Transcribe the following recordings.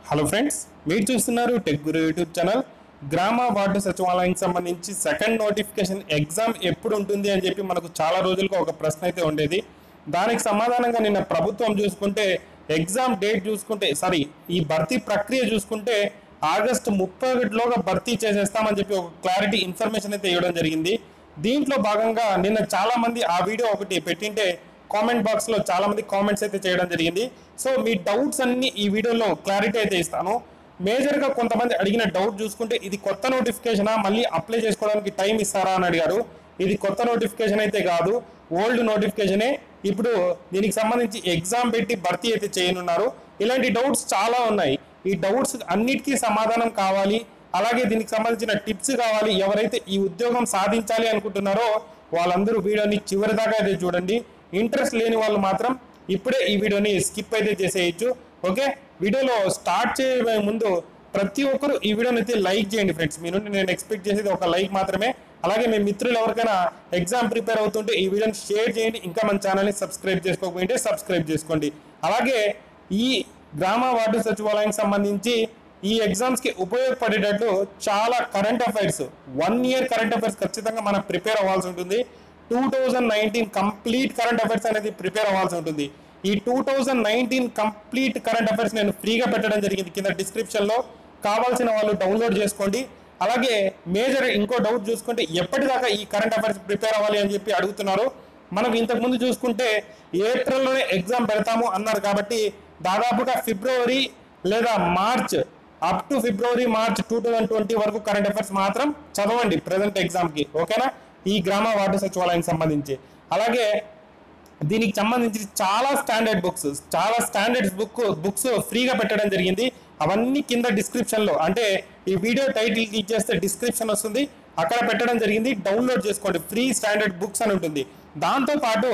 hello friends మీరు చూస్తున్నారు tech guru YouTube channel గ్రామ వార్డు సచివాలయానికి సంబంధించి సెకండ్ నోటిఫికేషన్ ఎగ్జామ్ ఎప్పుడు ఉంటుంది అని చెప్పి మనకు చాలా రోజులుగా ఒక ప్రశ్న అయితే ఉండేది దానికి సమాధానంగా నిన్న ప్రభుత్వం చూసుకుంటే ఎగ్జామ్ డేట్ చూసుకుంటే సారీ ఈ భర్తీ ప్రక్రియ చూసుకుంటే ఆగస్టు ముప్పై ఒకటిలోగా భర్తీ చేసేస్తామని చెప్పి ఒక క్లారిటీ ఇన్ఫర్మేషన్ అయితే ఇవ్వడం జరిగింది దీంట్లో భాగంగా నిన్న చాలా మంది ఆ వీడియో ఒకటి పెట్టింటే కామెంట్ బాక్స్ లో చాలా మంది కామెంట్స్ అయితే చేయడం జరిగింది సో మీ డౌట్స్ అన్ని ఈ వీడియోలో క్లారిటీ అయితే ఇస్తాను మేజర్ గా కొంతమంది అడిగిన డౌట్ చూసుకుంటే ఇది కొత్త నోటిఫికేషనా మళ్ళీ అప్లై చేసుకోవడానికి టైం ఇస్తారా అని అడిగారు ఇది కొత్త నోటిఫికేషన్ అయితే కాదు ఓల్డ్ నోటిఫికేషనే ఇప్పుడు దీనికి సంబంధించి ఎగ్జామ్ పెట్టి భర్తీ అయితే చేయనున్నారు ఇలాంటి డౌట్స్ చాలా ఉన్నాయి ఈ డౌట్స్ అన్నిటికీ సమాధానం కావాలి అలాగే దీనికి సంబంధించిన టిప్స్ కావాలి ఎవరైతే ఈ ఉద్యోగం సాధించాలి అనుకుంటున్నారో వాళ్ళందరూ వీడియోని చివరి దాకా అయితే చూడండి ఇంట్రెస్ట్ లేని వాళ్ళు మాత్రం ఇప్పుడే ఈ వీడియోని స్కిప్ అయితే చేసేయచ్చు ఓకే వీడియోలో స్టార్ట్ చేయబోయే ముందు ప్రతి ఒక్కరు ఈ వీడియోని అయితే లైక్ చేయండి ఫ్రెండ్స్ మీ నుండి నేను ఎక్స్పెక్ట్ చేసేది ఒక లైక్ మాత్రమే అలాగే మీ మిత్రులు ఎవరికైనా ఎగ్జామ్ ప్రిపేర్ అవుతుంటే ఈ వీడియోని షేర్ చేయండి ఇంకా మన ఛానల్ని సబ్స్క్రైబ్ చేసుకోకపోయింటే సబ్స్క్రైబ్ చేసుకోండి అలాగే ఈ గ్రామ వార్డు సచివాలయానికి సంబంధించి ఈ ఎగ్జామ్స్ కి ఉపయోగపడేటట్లు చాలా current affairs one year current affairs ఖచ్చితంగా మనం ప్రిపేర్ అవ్వాల్సి ఉంటుంది two thousand nineteen complete current affairs అనేది ప్రిపేర్ అవ్వాల్సి ఉంటుంది ఈ two thousand nineteen complete current affairs నేను ఫ్రీగా పెట్టడం జరిగింది కింద డిస్క్రిప్షన్ లో కావాల్సిన వాళ్ళు డౌన్లోడ్ చేసుకోండి అలాగే మేజర్ ఇంకో డౌట్ చూసుకుంటే ఎప్పటిదాకా ఈ కరెంట్ అఫైర్స్ ప్రిపేర్ అవ్వాలి అని చెప్పి అడుగుతున్నారు మనం ఇంతకు ముందు చూసుకుంటే ఏప్రిల్లోనే ఎగ్జామ్ పెడతాము అన్నారు కాబట్టి దాదాపుగా ఫిబ్రవరి లేదా మార్చ్ అప్ టు ఫిబ్రవరి మార్చ్ టూ థౌజండ్ ట్వంటీ వరకు కరెంట్ అఫైర్స్ మాత్రం చదవండి ప్రజెంట్ ఎగ్జామ్ కి ఓకేనా ఈ గ్రామ వార్డు సచివాలయానికి సంబంధించి అలాగే దీనికి సంబంధించి చాలా స్టాండర్డ్ బుక్స్ చాలా స్టాండర్డ్ బుక్ బుక్స్ ఫ్రీగా పెట్టడం జరిగింది అవన్నీ కింద డిస్క్రిప్షన్ లో అంటే ఈ వీడియో టైటిల్ క్లిక్ చేస్తే డిస్క్రిప్షన్ వస్తుంది అక్కడ పెట్టడం జరిగింది డౌన్లోడ్ చేసుకోండి ఫ్రీ స్టాండర్డ్ బుక్స్ అని ఉంటుంది దాంతో పాటు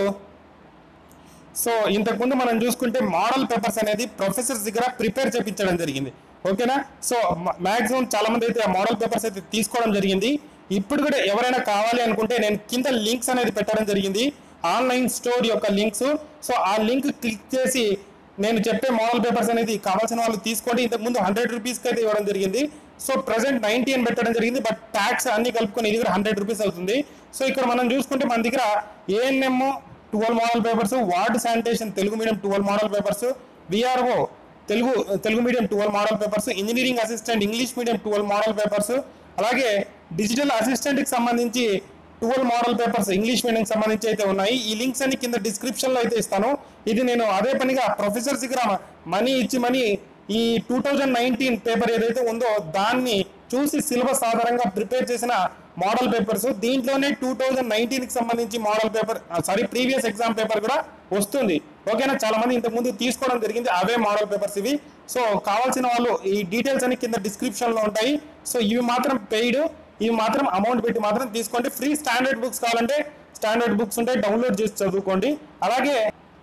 సో ఇంతకుముందు మనం చూసుకుంటే మోడల్ పేపర్స్ అనేది ప్రొఫెసర్స్ దగ్గర ప్రిపేర్ చేపించడం జరిగింది ఓకేనా సో మాక్సిమం చాలా మంది అయితే ఆ మోడల్ పేపర్స్ అయితే తీసుకోవడం జరిగింది ఇప్పుడు కూడా ఎవరైనా కావాలి అనుకుంటే నేను కింద లింక్స్ అనేది పెట్టడం జరిగింది ఆన్లైన్ స్టోర్ యొక్క లింక్స్ సో ఆ లింక్ క్లిక్ చేసి నేను చెప్పే మోడల్ పేపర్స్ అనేది కావాల్సిన వాళ్ళు తీసుకోండి ఇంతకు ముందు హండ్రెడ్ రూపీస్కి అయితే ఇవ్వడం జరిగింది సో ప్రజెంట్ నైన్టీ అని పెట్టడం జరిగింది బట్ ట్యాక్స్ అన్ని కలుపుకొని ఇది కూడా హండ్రెడ్ రూపీస్ అవుతుంది సో ఇక్కడ మనం చూసుకుంటే మన దగ్గర ANM twelve model papers ward sanitation Telugu medium twelve model papers VRO Telugu Telugu medium twelve model papers engineering assistant English medium twelve model papers అలాగే డిజిటల్ అసిస్టెంట్కి సంబంధించి twelve model papers English medium సంబంధించి అయితే ఉన్నాయి ఈ లింక్స్ అన్ని కింద డిస్క్రిప్షన్ లో అయితే ఇస్తాను ఇది నేను అదే పనిగా ప్రొఫెసర్స్ దగ్గర మనీ ఇచ్చి మనీ ఈ టూ థౌజండ్ నైన్టీన్ పేపర్ ఏదైతే ఉందో దాన్ని చూసి సిలబస్ ఆధారంగా ప్రిపేర్ చేసిన మోడల్ పేపర్స్ దీంట్లోనే టూ థౌజండ్ నైన్టీన్ కి సంబంధించి model paper sorry previous exam paper కూడా వస్తుంది ఓకేనా చాలా మంది ఇంతకు ముందు తీసుకోవడం జరిగింది అవే మోడల్ పేపర్స్ ఇవి సో కావాల్సిన వాళ్ళు ఈ డీటెయిల్స్ అన్ని కింద డిస్క్రిప్షన్ లో ఉంటాయి సో ఇవి మాత్రం పెయిడ్ ఇవి మాత్రం అమౌంట్ పెట్టి మాత్రం తీసుకోండి ఫ్రీ స్టాండర్డ్ బుక్స్ కావాలంటే స్టాండర్డ్ బుక్స్ ఉంటాయి డౌన్లోడ్ చేసి చదువుకోండి అలాగే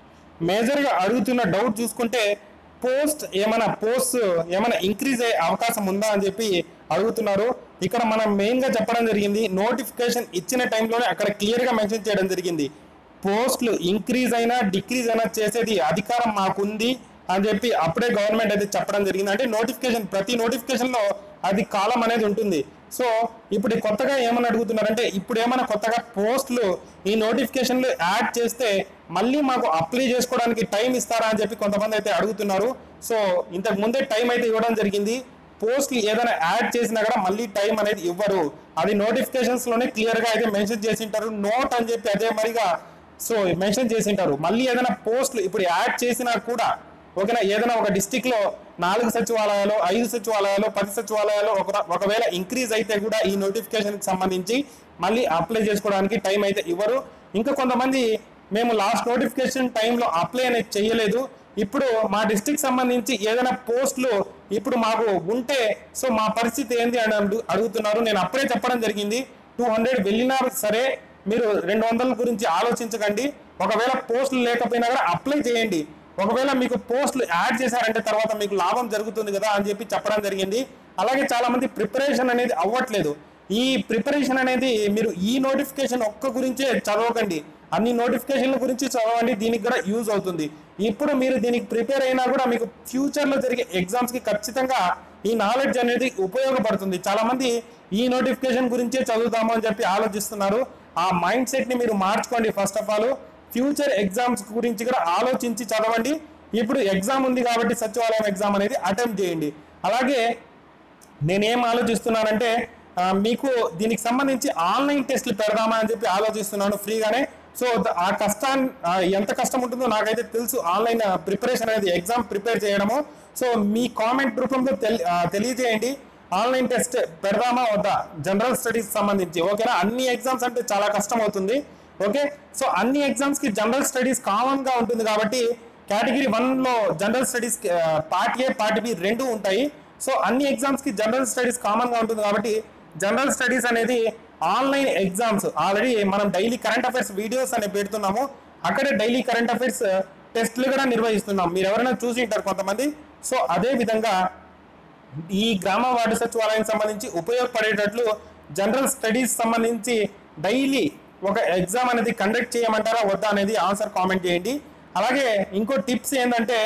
మేజర్గా అడుగుతున్న డౌట్ చూసుకుంటే పోస్ట్ ఏమైనా పోస్ట్ ఏమైనా ఇంక్రీజ్ అయ్యే అవకాశం ఉందా అని చెప్పి అడుగుతున్నారు ఇక్కడ మనం మెయిన్గా చెప్పడం జరిగింది నోటిఫికేషన్ ఇచ్చిన టైంలోనే అక్కడ క్లియర్గా మెన్షన్ చేయడం జరిగింది పోస్టులు ఇంక్రీజ్ అయినా డిక్రీజ్ అయినా చేసేది అధికారం మాకుంది అని చెప్పి అప్పుడే గవర్నమెంట్ అయితే చెప్పడం జరిగింది అంటే నోటిఫికేషన్ ప్రతి నోటిఫికేషన్ లో అది కాలం అనేది ఉంటుంది సో ఇప్పుడు ఈ కొత్తగా ఏమని అడుగుతున్నారంటే ఇప్పుడు ఏమైనా కొత్తగా పోస్టులు ఈ నోటిఫికేషన్లు యాడ్ చేస్తే మళ్ళీ మాకు అప్లై చేసుకోవడానికి టైం ఇస్తారా అని చెప్పి కొంతమంది అయితే అడుగుతున్నారు సో ఇంతకు ముందే టైం అయితే ఇవ్వడం జరిగింది పోస్టులు ఏదైనా యాడ్ చేసినా కూడా మళ్ళీ టైం అనేది ఇవ్వరు అది నోటిఫికేషన్స్ లోనే క్లియర్ గా అయితే మెన్షన్ చేసి ఉంటారు నోట్ అని చెప్పి అదే మరిగా సో మెన్షన్ చేసి ఉంటారు మళ్ళీ ఏదైనా పోస్టులు ఇప్పుడు యాడ్ చేసినా కూడా ఓకేనా ఏదైనా ఒక డిస్టిక్ లో నాలుగు సచివాలయాలు ఐదు సచివాలయాలు పది సచివాలయాలు ఒక ఒకవేళ ఇంక్రీజ్ అయితే కూడా ఈ నోటిఫికేషన్ కి సంబంధించి మళ్ళీ అప్లై చేసుకోవడానికి టైం అయితే ఇవ్వరు ఇంకా కొంతమంది మేము లాస్ట్ నోటిఫికేషన్ టైంలో అప్లై అనేది చేయలేదు ఇప్పుడు మా డిస్టిక్ సంబంధించి ఏదైనా పోస్టులు ఇప్పుడు మాకు ఉంటే సో మా పరిస్థితి ఏంటి అని అడుగు- అడుగుతున్నారు నేను అప్పుడే చెప్పడం జరిగింది టూ హండ్రెడ్ వెళ్ళినా సరే మీరు రెండు వందల గురించి ఆలోచించకండి ఒకవేళ పోస్టులు లేకపోయినా కూడా అప్లై చేయండి ఒకవేళ మీకు పోస్టులు యాడ్ చేశారంటే తర్వాత మీకు లాభం జరుగుతుంది కదా అని చెప్పి చెప్పడం జరిగింది అలాగే చాలా మంది ప్రిపరేషన్ అనేది అవ్వట్లేదు ఈ ప్రిపరేషన్ అనేది మీరు ఈ నోటిఫికేషన్ ఒక్క గురించే చదవకండి అన్ని నోటిఫికేషన్ల గురించి చదవండి దీనికి కూడా యూజ్ అవుతుంది ఇప్పుడు మీరు దీనికి ప్రిపేర్ అయినా కూడా మీకు ఫ్యూచర్లో జరిగే ఎగ్జామ్స్కి ఖచ్చితంగా ఈ నాలెడ్జ్ అనేది ఉపయోగపడుతుంది చాలా మంది ఈ నోటిఫికేషన్ గురించే చదువుతాము అని చెప్పి ఆలోచిస్తున్నారు ఆ మైండ్ సెట్ని మీరు మార్చుకోండి first of all future exams గురించి కూడా ఆలోచించి చదవండి ఇప్పుడు ఎగ్జామ్ ఉంది కాబట్టి సచివాలయం ఎగ్జామ్ అనేది అటెంప్ట్ చేయండి అలాగే నేనేం ఆలోచిస్తున్నానంటే ఆ, మీకు దీనికి సంబంధించి ఆన్లైన్ టెస్ట్లు పెడదామా అని చెప్పి ఆలోచిస్తున్నాను ఫ్రీగానే సో ద- ఆ కష్టాన్ని ఆ, ఎంత కష్టం ఉంటుందో నాకైతే తెలుసు ఆన్లైన్ ప్రిపరేషన్ అనేది ఎగ్జామ్ ప్రిపేర్ చేయడము సో మీ కామెంట్ రూపంలో తెలి- ఆ, తెలియజేయండి ఆన్లైన్ టెస్ట్ పెడదామా వద్దా జనరల్ స్టడీస్ సంబంధించి ఓకేనా అన్ని ఎగ్జామ్స్ అంటే చాలా కష్టం అవుతుంది ఓకే సో అన్ని ఎగ్జామ్స్ కి జనరల్ స్టడీస్ కామన్ గా ఉంటుంది కాబట్టి కేటగిరీ వన్ లో general studies part A part B రెండు ఉంటాయి సో అన్ని ఎగ్జామ్స్ కి జనరల్ స్టడీస్ కామన్ గా ఉంటుంది కాబట్టి జనరల్ స్టడీస్ అనేది ఆన్లైన్ ఎగ్జామ్స్ ఆల్రెడీ మనం డైలీ కరెంట్ అఫైర్స్ వీడియోస్ అనేవి పెడుతున్నాము అక్కడే డైలీ కరెంట్ అఫైర్స్ టెస్ట్లు కూడా నిర్వహిస్తున్నాం మీరు ఎవరైనా చూసి ఉంటారు కొంతమంది సో అదే విధంగా ఈ గ్రామ వార్డు సచివాలయం సంబంధించి ఉపయోగపడేటట్లు జనరల్ స్టడీస్ సంబంధించి డైలీ ఒక ఎగ్జామ్ అనేది కండక్ట్ చేయమంటారా వద్దా అనేది ఆన్సర్ కామెంట్ చేయండి అలాగే ఇంకో టిప్స్ ఏంటంటే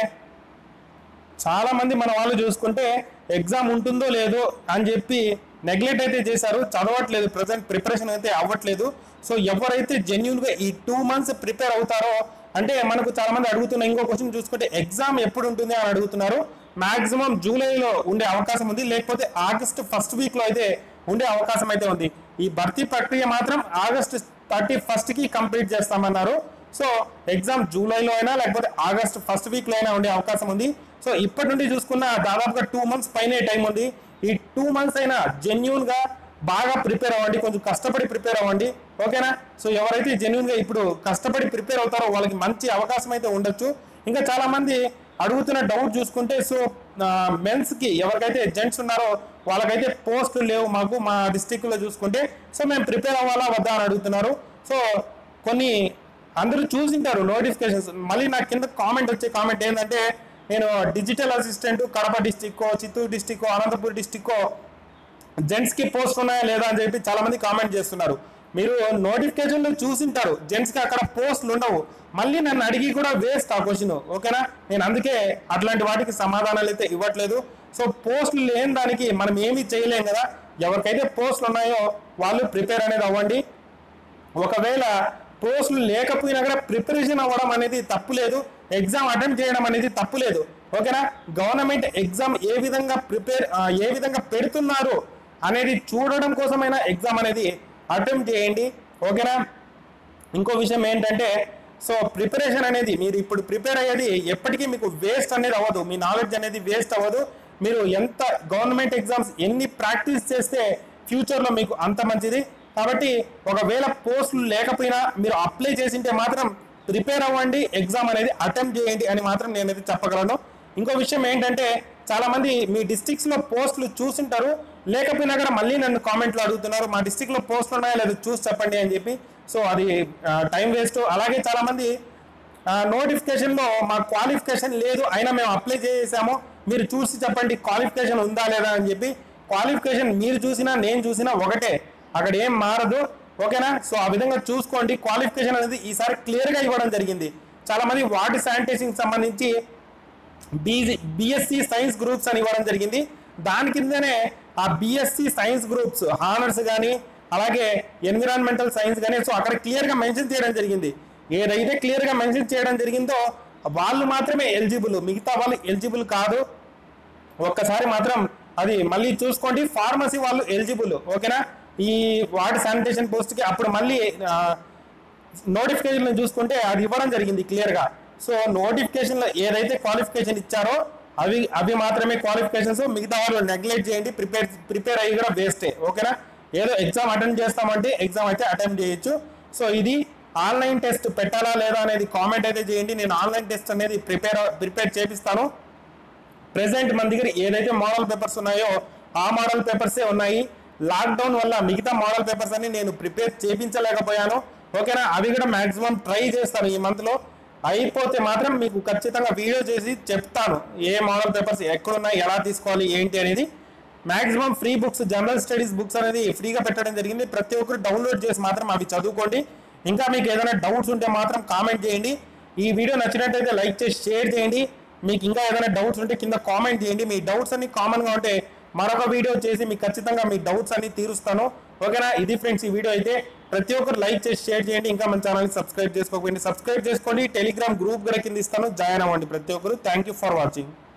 చాలా మంది మన వాళ్ళు చూసుకుంటే ఎగ్జామ్ ఉంటుందో లేదో అని చెప్పి నెగ్లెక్ట్ అయితే చేశారు చదవట్లేదు ప్రజెంట్ ప్రిపరేషన్ అయితే అవ్వట్లేదు సో ఎవరైతే జెన్యున్ గా ఈ టూ మంత్స్ ప్రిపేర్ అవుతారో అంటే మనకు చాలా మంది అడుగుతున్న ఇంకో క్వశ్చన్ చూసుకుంటే ఎగ్జామ్ ఎప్పుడు ఉంటుంది అని అడుగుతున్నారు మాక్సిమం జూలైలో ఉండే అవకాశం ఉంది లేకపోతే ఆగస్ట్ ఫస్ట్ వీక్ లో అయితే ఉండే అవకాశం అయితే ఉంది ఈ భర్తీ ప్రక్రియ మాత్రం ఆగస్ట్ థర్టీ ఫస్ట్ కి కంప్లీట్ చేస్తామన్నారు సో ఎగ్జామ్ జూలైలో అయినా లేకపోతే ఆగస్ట్ ఫస్ట్ వీక్ లో అయినా ఉండే అవకాశం ఉంది సో ఇప్పటి నుండి చూసుకున్న దాదాపుగా టూ మంత్స్ పైనే టైం ఉంది ఈ టూ మంత్స్ అయినా జెన్యున్ గా బాగా ప్రిపేర్ అవ్వండి కొంచెం కష్టపడి ప్రిపేర్ అవ్వండి ఓకేనా సో ఎవరైతే జెన్యున్ గా ఇప్పుడు కష్టపడి ప్రిపేర్ అవుతారో వాళ్ళకి మంచి అవకాశం అయితే ఉండొచ్చు ఇంకా చాలా మంది అడుగుతున్న డౌట్ చూసుకుంటే సో మెన్స్ కి ఎవరికైతే జెంట్స్ ఉన్నారో వాళ్ళకైతే పోస్టులు లేవు మాకు మా డిస్టిక్ లో చూసుకుంటే సో మేము ప్రిపేర్ అవ్వాలా వద్దా అని అడుగుతున్నారు సో కొన్ని అందరూ చూసింటారు నోటిఫికేషన్స్ మళ్ళీ నాకు కింద కామెంట్ వచ్చే కామెంట్ ఏంటంటే నేను digital assistant Kadapa district Chittoor district Anantapur district gents కి పోస్ట్ ఉన్నాయా లేదా అని చెప్పి చాలా మంది కామెంట్ చేస్తున్నారు మీరు నోటిఫికేషన్ లో చూసింటారు జెంట్స్ కి అక్కడ పోస్టులు ఉండవు మళ్ళీ నన్ను అడిగి కూడా వేస్ట్ ఆ క్వశ్చన్ ఓకేనా నేను అందుకే అట్లాంటి వాటికి సమాధానాలు అయితే ఇవ్వట్లేదు సో పోస్టులు లేని దానికి మనం ఏమీ చేయలేం కదా ఎవరికైతే పోస్టులు ఉన్నాయో వాళ్ళు ప్రిపేర్ అనేది అవ్వండి ఒకవేళ పోస్టులు లేకపోయినా కూడా ప్రిపరేషన్ అవ్వడం అనేది తప్పులేదు ఎగ్జామ్ అటెంప్ట్ చేయడం అనేది తప్పులేదు ఓకేనా గవర్నమెంట్ ఎగ్జామ్ ఏ విధంగా ప్రిపేర్ ఏ విధంగా పెడుతున్నారు అనేది చూడడం కోసమైనా ఎగ్జామ్ అనేది అటెంప్ట్ చేయండి ఓకేనా ఇంకో విషయం ఏంటంటే సో ప్రిపరేషన్ అనేది మీరు ఇప్పుడు ప్రిపేర్ అయ్యేది ఎప్పటికీ మీకు వేస్ట్ అనేది అవ్వదు మీ నాలెడ్జ్ అనేది వేస్ట్ అవ్వదు మీరు ఎంత గవర్నమెంట్ ఎగ్జామ్స్ ఎన్ని ప్రాక్టీస్ చేస్తే ఫ్యూచర్లో మీకు అంత మంచిది కాబట్టి ఒకవేళ పోస్టులు లేకపోయినా మీరు అప్లై చేసింటే మాత్రం ప్రిపేర్ అవ్వండి ఎగ్జామ్ అనేది అటెంప్ట్ చేయండి అని మాత్రం నేనైతే చెప్పగలను ఇంకో విషయం ఏంటంటే చాలా మంది మీ డిస్ట్రిక్ట్స్ లో పోస్టులు చూసింటారు లేకపోయినా కూడా మళ్ళీ నన్ను కామెంట్లో అడుగుతున్నారు మా డిస్ట్రిక్ట్ లో పోస్టులు ఉన్నాయా లేదా చూసి చెప్పండి అని చెప్పి సో అది టైం వేస్ట్ అలాగే చాలా మంది నోటిఫికేషన్ లో మా క్వాలిఫికేషన్ లేదు అయినా మేము అప్లై చేసాము మీరు చూసి చెప్పండి క్వాలిఫికేషన్ ఉందా లేదా అని చెప్పి క్వాలిఫికేషన్ మీరు చూసినా నేను చూసినా ఒకటే అక్కడ ఏం మారదు ఓకేనా సో ఆ విధంగా చూసుకోండి క్వాలిఫికేషన్ అనేది ఈసారి క్లియర్ గా ఇవ్వడం జరిగింది చాలా మంది వాటర్ శానిటేషన్ సంబంధించి బీజీ బిఎస్సి సైన్స్ గ్రూప్స్ అని ఇవ్వడం జరిగింది దాని కిందనే ఆ బిఎస్సి సైన్స్ గ్రూప్స్ హానర్స్ కానీ అలాగే ఎన్విరాన్మెంటల్ సైన్స్ కానీ సో అక్కడ క్లియర్ గా మెన్షన్ చేయడం జరిగింది ఏదైతే క్లియర్ గా మెన్షన్ చేయడం జరిగిందో వాళ్ళు మాత్రమే ఎలిజిబుల్ మిగతా వాళ్ళు ఎలిజిబుల్ కాదు ఒక్కసారి మాత్రం అది మళ్ళీ చూసుకోండి ఫార్మసీ వాళ్ళు ఎలిజిబుల్ ఓకేనా ఈ వార్డ్ శానిటేషన్ పోస్ట్ కి అప్పుడు మళ్ళీ నోటిఫికేషన్ చూసుకుంటే అది ఇవ్వడం జరిగింది క్లియర్ గా సో నోటిఫికేషన్ లో ఏదైతే క్వాలిఫికేషన్ ఇచ్చారో అవి అవి మాత్రమే క్వాలిఫికేషన్స్ మిగతా వాళ్ళు నెగ్లెక్ట్ చేయండి ప్రిపేర్ ప్రిపేర్ అయ్యి కూడా వేస్టే ఓకేనా ఏదో ఎగ్జామ్ అటెండ్ చేస్తామంటే ఎగ్జామ్ అయితే అటెంప్ట్ చేయొచ్చు సో ఇది ఆన్లైన్ టెస్ట్ పెట్టాలా లేదా అనేది కామెంట్ అయితే చేయండి నేను ఆన్లైన్ టెస్ట్ అనేది ప్రిపేర్ ప్రిపేర్ చేపిస్తాను ప్రెసెంట్ మన దగ్గర ఏదైతే మోడల్ పేపర్స్ ఉన్నాయో ఆ మోడల్ పేపర్సే ఉన్నాయి లాక్డౌన్ వల్ల మిగతా మోడల్ పేపర్స్ అన్ని నేను ప్రిపేర్ చేపించలేకపోయాను ఓకేనా అవి కూడా మాక్సిమం ట్రై చేస్తాను ఈ మంత్ లో అయిపోతే మాత్రం మీకు ఖచ్చితంగా వీడియో చేసి చెప్తాను ఏ మోడల్ పేపర్స్ ఎక్కడున్నాయి ఎలా తీసుకోవాలి ఏంటి అనేది maximum free books general studies books అనేది ఫ్రీగా పెట్టడం జరిగింది ప్రతి ఒక్కరు డౌన్లోడ్ చేసి మాత్రం అవి చదువుకోండి ఇంకా మీకు ఏదైనా డౌట్స్ ఉంటే మాత్రం కామెంట్ చేయండి ఈ వీడియో నచ్చినట్టయితే లైక్ చేసి షేర్ చేయండి మీకు ఇంకా ఏదైనా డౌట్స్ ఉంటే కింద కామెంట్ చేయండి మీ డౌట్స్ అన్ని కామన్గా ఉంటే మరొక వీడియో చేసి మీకు ఖచ్చితంగా మీ డౌట్స్ అన్ని తీరుస్తాను ఓకేనా ఇది ఫ్రెండ్స్ ఈ వీడియో అయితే ప్రతి ఒక్కరు లైక్ చేసి షేర్ చేయండి ఇంకా మన ఛానల్ని సబ్స్క్రైబ్ చేసుకోకపోయింది సబ్స్క్రైబ్ చేసుకోండి టెలిగ్రామ్ గ్రూప్ కూడా కింద ఇస్తాను జాయిన్ అవ్వండి ప్రతి ఒక్కరు థ్యాంక్ యూ ఫర్ వాచింగ్